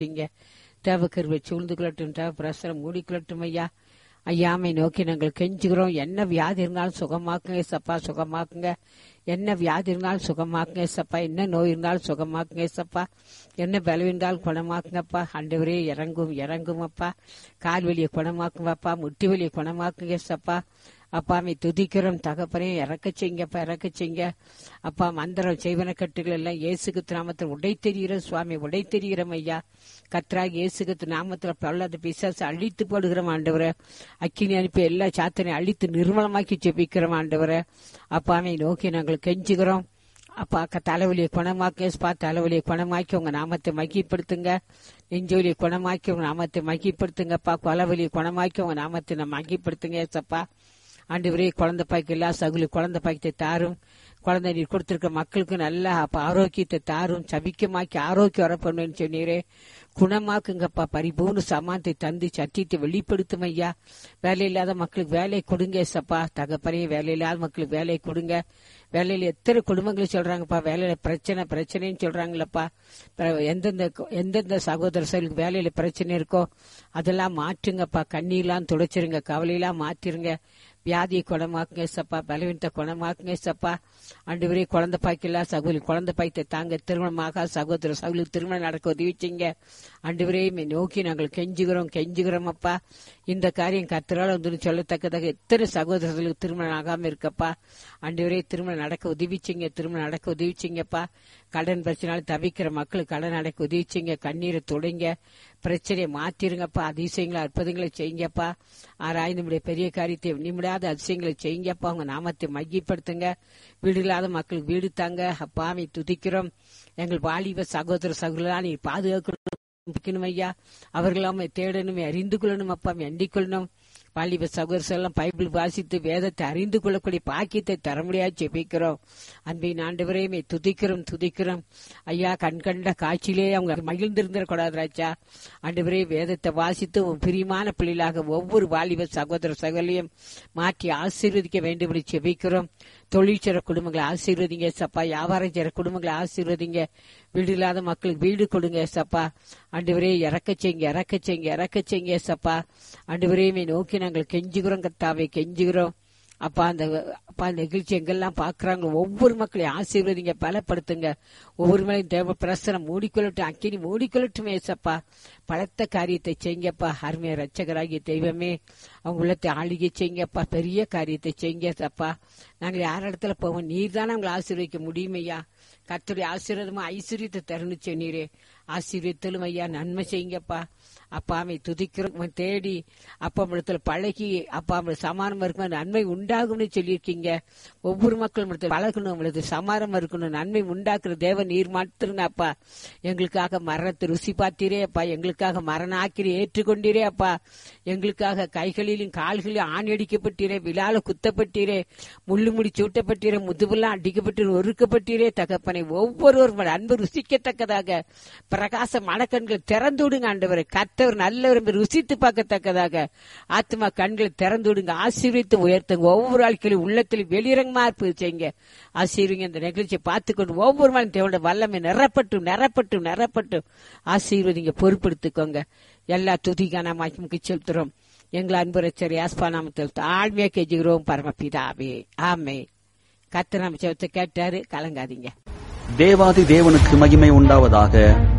இங்க தேவக்கருவை சூழ்ந்து கொள்ளட்டும் தேவ பிரசரம் மூடிக்கொள்ளட்டும் ஐயா ஐயாமை நோக்கி நாங்கள் கெஞ்சுகிறோம் என்ன வியாதி இருந்தாலும் சுகமாக்குங்க சப்பா சுகமாக்குங்க என்ன வியாதி இருந்தாலும் சுகமாக்குங்க சப்பா என்ன நோய் இருந்தாலும் சுகமாக்குங்க சப்பா என்ன பலவீனம் இருந்தாலும் குணமாக்குங்கப்பா ஆண்டவரே இறங்கும் இறங்கும் அப்பா கால் வலியை குணமாக்குங்கப்பா முட்டி வலியை குணமாக்குங்க சப்பா அப்பாமை துதிக்கிறோம் தகப்பனே இறக்க செய்யுங்கப்பா இறக்க செய்யுங்க அப்பா மந்திரம் செய்வன கட்டுகள் எல்லாம் இயேசுக்கு நாமத்தில் உடை தெரிகிறோம் சுவாமி உடை தெரிகிறோம் ஐயா கத்ராக இயேசுக்கு நாமத்தில் பல்லாத பிசாசு அழித்து போடுகிறோம் ஆண்டவரை அக்கினி அனுப்பி எல்லா சாத்தனையும் அழித்து நிர்மலமாக்கி ஜெபிக்கிறோம் ஆண்டவரை அப்பாமை நோக்கி நாங்கள் கெஞ்சுகிறோம் அப்பா அக்கா தலைவலியை குணமாக்கி ஸ்பா தலைவலியை குணமாக்கி உங்க நாமத்தை மகிப்படுத்துங்க நெஞ்சொலியை குணமாக்கி உங்க நாமத்தை மகிப்படுத்துங்கப்பா கொலவலியை குணமாக்கி உங்க நாமத்தை நம்ம மகிப்படுத்துங்க ஏசப்பா ஆண்டவரே குழந்தை பாய்க்கு எல்லா சகுலி குழந்தை பாய்க்கத்தை தாரும் குழந்தை நீர் கொடுத்திருக்க மக்களுக்கு நல்ல அப்ப ஆரோக்கியத்தை தாரும் சபிக்கமாக்கி ஆரோக்கியம் வர பண்ணுன்னு சொன்னீரே குணமாக்குங்கப்பா பரிபூர்ண சமானத்தை தந்து சத்தியத்தை வெளிப்படுத்தும் ஐயா வேலை இல்லாத மக்களுக்கு வேலை கொடுங்க சப்பா தகப்பனே வேலை இல்லாத மக்களுக்கு வேலை கொடுங்க வேலையில எத்தனை குடும்பங்கள் சொல்றாங்கப்பா வேலையில பிரச்சனை பிரச்சனைன்னு சொல்றாங்களப்பா எந்தெந்த எந்தெந்த சகோதர சர்களுக்கு வேலையில பிரச்சனை இருக்கோ அதெல்லாம் மாற்றுங்கப்பா கண்ணீர்லாம் துடைச்சிருங்க கவலையெல்லாம் மாத்திருங்க வியாதியை குணமாக்குங்க சப்பா பலவீனத்தை குணமாக்குங்க சப்பா அண்டு வரை குழந்தை பாய்க்கல சகோதரி குழந்தை பாய்த்தை தாங்க திருமணமாக சகோதர சகோதரி திருமணம் நடக்க உதவிச்சிங்க அண்டு வரை நோக்கி நாங்கள் கெஞ்சுகிறோம் கெஞ்சுகிறோம் அப்பா இந்த காரியம் கத்திரால வந்து சொல்லத்தக்கதாக எத்தனை சகோதரர்களுக்கு திருமணம் ஆகாம இருக்கப்பா அண்டு வரை திருமணம் நடக்க உதவிச்சிங்க திருமணம் நடக்க உதவிச்சிங்கப்பா கடன் பிரச்சனால தவிக்கிற மக்களுக்கு கடன் நடக்க உதவிச்சிங்க கண்ணீரை தொடங்க பிரச்சனையை மாத்திருங்கப்பா அதிசயங்களை அற்புதங்களை செய்யுங்கப்பா ஆராய்ந்து நம்முடைய பெரிய காரியத்தை நிமிடாத அதிசயங்களை செய்யுங்கப்பா உங்க நாமத்தை மையப்படுத்துங்க வீடு இல்லாத மக்களுக்கு வீடு தாங்க அப்பாவை துதிக்கிறோம் எங்கள் வாலிப சகோதர சகோதரா நீ பாதுகாக்கணும் ஐயா அவர்களாம தேடணுமே அறிந்து கொள்ளணும் அப்பா எண்டிக் கொள்ளணும் வாலிப சகோதரர் எல்லாம் பைபிள் வாசித்து வேதத்தை அறிந்து கொள்ளக்கூடிய பாக்கியத்தை தர முடியாது ஜெபிக்கிறோம் அன்பின் ஆண்டவரையுமே துதிக்கிறோம் துதிக்கிறோம் ஐயா கண்கண்ட காட்சியிலே அவங்க மகிழ்ந்திருந்திடக்கூடாது ராஜா ஆண்டவரே வேதத்தை வாசித்து உன் பிரியமான பிள்ளைகளாக ஒவ்வொரு வாலிப சகோதர சகோதரியும் மாற்றி ஆசீர்வதிக்க வேண்டும் என்று ஜெபிக்கிறோம் தொழில் செய்ற குடும்பங்களை ஆசீர்வதிங்க சப்பா வியாபாரம் செய்ற குடும்பங்களை ஆசீர்வதிங்க வீடு இல்லாத மக்களுக்கு வீடு கொடுங்க சப்பா ஆண்டவரே இறக்க செய்யுங்க இறக்க செய்யுங்க இறக்க செய்யுங்க சப்பா ஆண்டவரையுமே நோக்கி நாங்கள் கெஞ்சுகிறோம் கத்தாவை கெஞ்சுகிறோம் அப்பா அந்த அப்பா நிகழ்ச்சி எங்கெல்லாம் பாக்குறாங்க ஒவ்வொரு மக்களையும் ஆசீர்வதிங்க பலப்படுத்துங்க ஒவ்வொரு மேலையும் தேவ பிரசனம் மூடிக்கொள்ளட்டும் அக்கினி மூடிக்கொள்ளட்டுமே சப்பா பலத்த காரியத்தை செய்யுங்கப்பா அருமைய ரச்சகராகிய தெய்வமே அவங்க உள்ளத்தை ஆளுகை செய்யுங்கப்பா பெரிய காரியத்தை செய்யுங்க சப்பா நாங்கள் யார் இடத்துல போவோம் நீர் தானே அவங்களை ஆசீர்வதிக்க முடியுமையா கத்துடைய ஆசீர்வாதமா ஐஸ்வர்யத்தை தரணும் சொன்னீரே ஆசீர்வத்திலும் ஐயா நன்மை செய்யுங்கப்பா அப்பாமை துதிக்கிறோம் தேடி அப்பா இடத்துல பழகி அப்பா சமானமா இருக்கும் நன்மை உண்டாகும்னு சொல்லியிருக்கீங்க ஒவ்வொரு மக்களும் இடத்துல பழகணும் உங்களுக்கு சமானமா இருக்கணும் நன்மை உண்டாக்குற தேவ நீர் மாத்துருங்க அப்பா எங்களுக்காக மரணத்தை ருசி பார்த்தீரே அப்பா எங்களுக்காக மரண ஆக்கிரி ஏற்றுக்கொண்டீரே அப்பா எங்களுக்காக கைகளிலும் கால்களிலும் ஆணி அடிக்கப்பட்டீரே விழால குத்தப்பட்டீரே முள்ளு முடி சூட்டப்பட்டீரே முதுபெல்லாம் அடிக்கப்பட்டு ஒருக்கப்பட்டீரே தகப்பனை ஒவ்வொருவரும் அன்பு ருசிக்கத்தக்கதாக பிரகாச மனக்கண்கள் திறந்து விடுங்க ஆண்டவரை கத்தவர் நல்லவர் ருசித்து பார்க்கத்தக்கதாக ஆத்மா கண்களை திறந்து விடுங்க ஆசீர்வித்து உயர்த்துங்க ஒவ்வொரு ஆட்களையும் உள்ளத்தில் வெளிரங்கமா இருப்பது செய்யுங்க ஆசீர்வங்க இந்த நிகழ்ச்சியை பார்த்துக்கொண்டு ஒவ்வொரு நாளும் தேவோட வல்லமை நிறப்பட்டும் நிறப்பட்டும் நிறப்பட்டும் ஆசீர்வதிங்க பொறுப்படுத்திக்கோங்க எல்லா துதிகான மாய்க்கு செலுத்துறோம் எங்கள் அன்பு ரச்சரி ஆஸ்பா நாமத்தில் தாழ்மையா கெஞ்சுகிறோம் பரமபிதாவே ஆமே கத்த நம்ம செவத்தை கேட்டாரு கலங்காதீங்க தேவாதி தேவனுக்கு மகிமை உண்டாவதாக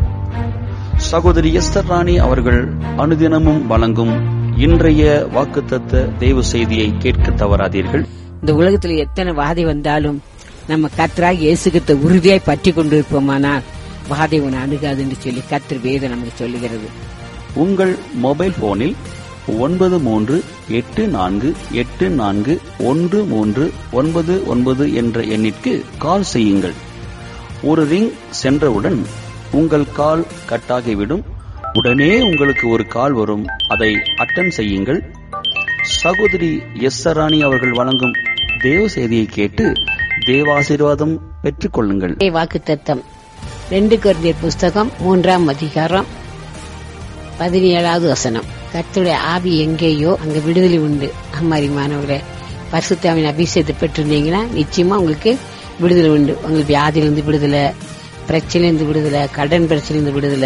சகோதரி எஸ்தர் ராணி அவர்கள் அனுதினமும் வழங்கும் இன்றைய வாக்குத்தத்த தேவ செய்தியை கேட்க தவறாதீர்கள் இந்த உலகத்துல எத்தனை வாதை வந்தாலும் நம்ம கத்தராக இயேசுகத்தை உறுதியாய் பற்றி கொண்டிருப்போமானால் வாதை உன்னை அணுகாதுன்னு சொல்லி கத்திர வேதம் நமக்கு சொல்லுகிறது உங்கள் மொபைல் போனில் ஒன்பது மூன்று எட்டு நான்கு எட்டு நான்கு ஒன்று மூன்று ஒன்பது ஒன்பது என்ற எண்ணிற்கு கால் செய்யுங்கள் ஒரு ரிங் சென்றவுடன் உங்கள் கால் கட்டாகிவிடும் உடனே உங்களுக்கு ஒரு கால் வரும் அதை அட்டன் செய்யுங்கள் சகோதரி எஸ் ராணி அவர்கள் வழங்கும் தேவ செய்தியை கேட்டு தேவாசீர்வாதம் பெற்றுக் கொள்ளுங்கள் வாக்கு தத்தம் ரெண்டு குருந்தியர் புஸ்தகம் மூன்றாம் அதிகாரம் பதினேழாவது வசனம் கர்த்தருடைய ஆவி எங்கேயோ அங்க விடுதலை உண்டு அம்மாரிமானவர்களே பரிசுத்தாவின் அபிஷேகத்தை பெற்றிருந்தீங்கன்னா நிச்சயமா உங்களுக்கு விடுதலை உண்டு உங்களுக்கு வியாதியிலிருந்து விடுதலை பிரச்சனையிலிருந்து விடுதலை கடன் பிரச்சனையிலிருந்து விடுதலை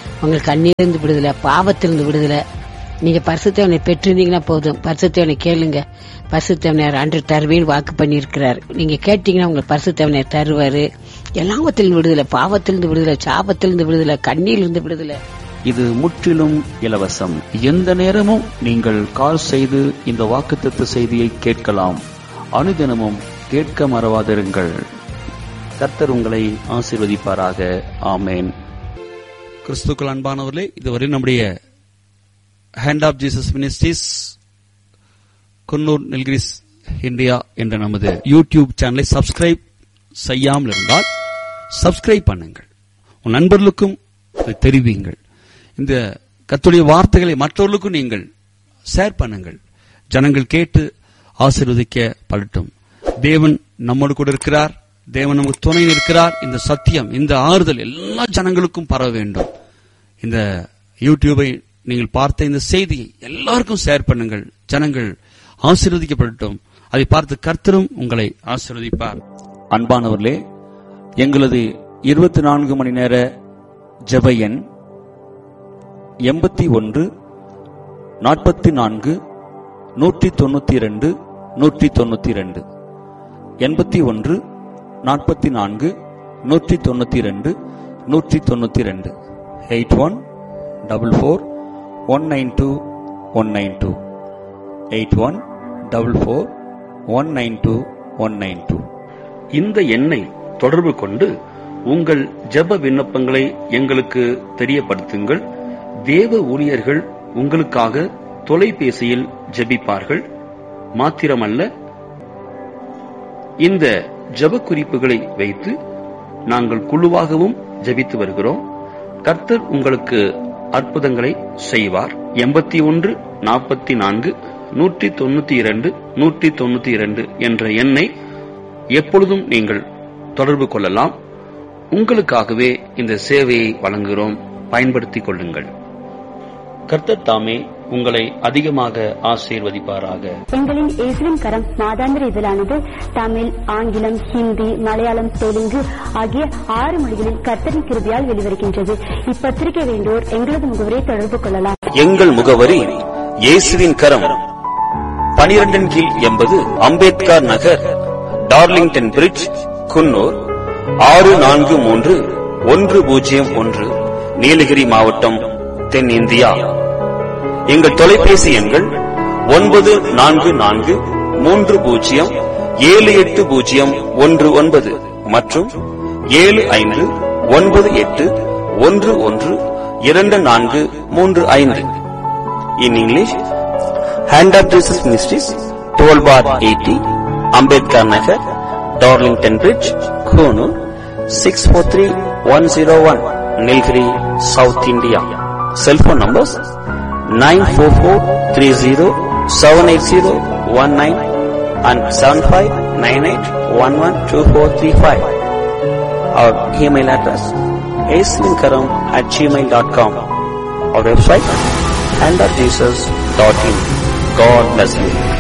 உங்களுக்கு கண்ணீரிலிருந்து விடுதலை பாவத்திலிருந்து விடுதலை நீங்க பரிசுத்தவனை பெற்றிருந்தீங்கன்னா போதும் பரிசுத்தவனை கேளுங்க பரிசுத்தவனையார் அன்று தருவேன்னு வாக்கு பண்ணியிருக்கிறார் நீங்க கேட்டீங்கன்னா உங்களுக்கு பரிசுத்தவனையார் தருவாரு எல்லாவத்திலிருந்து விடுதலை பாவத்திலிருந்து விடுதலை சாபத்திலிருந்து விடுதலை கண்ணியிலிருந்து விடுதலை இது முற்றிலும் இலவசம் எந்த நேரமும் நீங்கள் கால் செய்து இந்த வாக்குத்தத்த செய்தியை கேட்கலாம் அனுதினமும் கேட்க மறவாதிருங்கள் கர்த்தர் உங்களை ஆசீர்வதிப்பாராக ஆமேன் கிறிஸ்துக்கள் அன்பானவர்களே இதுவரை நம்முடைய hand of Jesus ministries Coonoor Nilgiris India என்ற நமது யூடியூப் சேனலை சப்ஸ்கிரைப் செய்யாமல் இருந்தால் சப்ஸ்கிரைப் பண்ணுங்கள் உன் நண்பர்களுக்கும் இதை தெரிவிங்கள் இந்த கத்துடைய வார்த்தைகளை மற்றவர்களுக்கும் நீங்கள் ஷேர் பண்ணுங்கள் ஜனங்கள் கேட்டு ஆசீர்வதிக்க படட்டும் தேவன் நம்மோடு கூட இருக்கிறார் தேவன் நமக்கு துணை இருக்கிறார் இந்த சத்தியம் இந்த ஆறுதல் எல்லா ஜனங்களுக்கும் பரவ வேண்டும் இந்த யூடியூபை நீங்கள் பார்த்த இந்த செய்தியை எல்லாருக்கும் ஷேர் பண்ணுங்கள் ஜனங்கள் ஆசீர்வதிக்கப்படட்டும் அதை பார்த்து கர்த்தரும் உங்களை ஆசீர்வதிப்பார் அன்பானவர்களே எங்களது இருபத்தி நான்கு மணி நேர ஜெப எண் எண்பத்தி ஒன்று நாற்பத்தி நான்கு நூற்றி தொண்ணூத்தி இரண்டு நூற்றி தொண்ணூத்தி இரண்டு எண்பத்தி ஒன்று நாற்பத்தி நான்கு நூற்றி தொண்ணூத்தி இரண்டு நூற்றி தொண்ணூத்தி இரண்டு eight one double four one nine two one nine two eight one double four one nine two one nine two இந்த எண்ணை தொடர்பு கொண்டு உங்கள் ஜெப விண்ணப்பங்களை எங்களுக்கு தெரியப்படுத்துங்கள் தேவ ஊழியர்கள் உங்களுக்காக தொலைபேசியில் ஜெபிப்பார்கள் மாத்திரமல்ல இந்த ஜெப குறிப்புகளை வைத்து நாங்கள் குழுவாகவும் ஜெபித்து வருகிறோம் கர்த்தர் உங்களுக்கு அற்புதங்களை செய்வார் எண்பத்தி ஒன்று நாற்பத்தி நான்கு நூற்றி தொண்ணூத்தி இரண்டு நூற்றி தொண்ணூத்தி இரண்டு என்ற எண்ணை எப்பொழுதும் நீங்கள் தொடர்பு கொள்ளலாம் உங்களுக்காகவே இந்த சேவையை வழங்குகிறோம் பயன்படுத்திக் கொள்ளுங்கள் கர்த்தர் தாமே உங்களை அதிகமாக ஆசீர்வதிப்பாராக எங்களின் இஸ்லிம் கரம் மாதாந்திர இதழானது தமிழ் ஆங்கிலம் ஹிந்தி மலையாளம் தெலுங்கு ஆகிய ஆறு மொழிகளில் கர்த்தரின் கிருபியால் வெளிவருகின்றது இப்பத்திரிகை வேண்டோர் எங்களது முகவரை தொடர்பு கொள்ளலாம் எங்கள் முகவரி இயேசுவின் கரம் பனிரெண்டின் கீழ் எண்பது அம்பேத்கர் நகர் டார்லிங்டன் பிரிட்ஜ் குன்னூர் ஆறு நான்கு மூன்று ஒன்று பூஜ்ஜியம் ஒன்று நீலகிரி மாவட்டம் தென்னிந்தியா எங்கள் தொலைபேசி எண்கள் ஒன்பது நான்கு நான்கு மூன்று பூஜ்ஜியம் ஏழு எட்டு பூஜ்ஜியம் ஒன்று ஒன்பது மற்றும் ஏழு ஐந்து ஒன்பது எட்டு ஒன்று ஒன்று இரண்டு நான்கு மூன்று ஐந்து in English hand of Jesus ministries twelve bar eighty Ambedkar Nagar Darlington bridge Coonoor six four three one zero one Nilgiri south India cellphone numbers nine four four three zero seven eight zero one nine and seven five nine eight one one two four three five our email address ஏஸ்லிங்கரம் at Gmail dot com our website hand of Jesus dot in God bless you